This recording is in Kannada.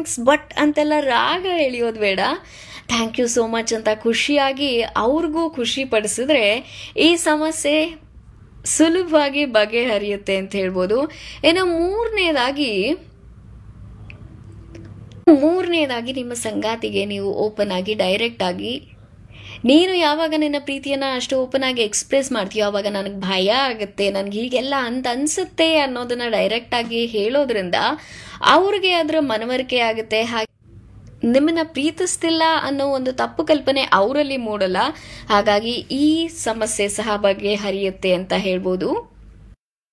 ಥ್ಯಾಂಕ್ಸ್ ಬಟ್ ಅಂತೆಲ್ಲ ರಾಗ ಎಳೆಯೋದು ಬೇಡ ಥ್ಯಾಂಕ್ ಯು ಸೋ ಮಚ್ ಅಂತ ಖುಷಿಯಾಗಿ ಅವ್ರಿಗೂ ಖುಷಿ ಪಡಿಸಿದ್ರೆ ಈ ಸಮಸ್ಯೆ ಸುಲಭವಾಗಿ ಬಗೆಹರಿಯುತ್ತೆ ಅಂತ ಹೇಳ್ಬೋದು ಇನ್ನು ಮೂರನೇದಾಗಿ ಮೂರನೇದಾಗಿ ನಿಮ್ಮ ಸಂಗಾತಿಗೆ ನೀವು ಓಪನ್ ಆಗಿ ಡೈರೆಕ್ಟ್ ಆಗಿ ನೀನು ಯಾವಾಗ ನಿನ್ನ ಪ್ರೀತಿಯನ್ನ ಅಷ್ಟು ಓಪನ್ ಆಗಿ ಎಕ್ಸ್ಪ್ರೆಸ್ ಮಾಡ್ತೀಯೋ ಅವಾಗ ನನಗೆ ಭಯ ಆಗುತ್ತೆ ನನಗೆ ಹೀಗೆಲ್ಲ ಅಂತ ಅನ್ಸುತ್ತೆ ಅನ್ನೋದನ್ನ ಡೈರೆಕ್ಟ್ ಆಗಿ ಹೇಳೋದ್ರಿಂದ ಅವ್ರಿಗೆ ಅದರ ಮನವರಿಕೆ ಆಗುತ್ತೆ ಹಾಗೆ ನಿಮ್ಮನ್ನ ಪ್ರೀತಿಸ್ತಿಲ್ಲ ಅನ್ನೋ ಒಂದು ತಪ್ಪು ಕಲ್ಪನೆ ಅವರಲ್ಲಿ ಮೂಡಲ್ಲ ಹಾಗಾಗಿ ಈ ಸಮಸ್ಯೆ ಸಹ ಬಗೆಹರಿಯುತ್ತೆ ಅಂತ ಹೇಳ್ಬೋದು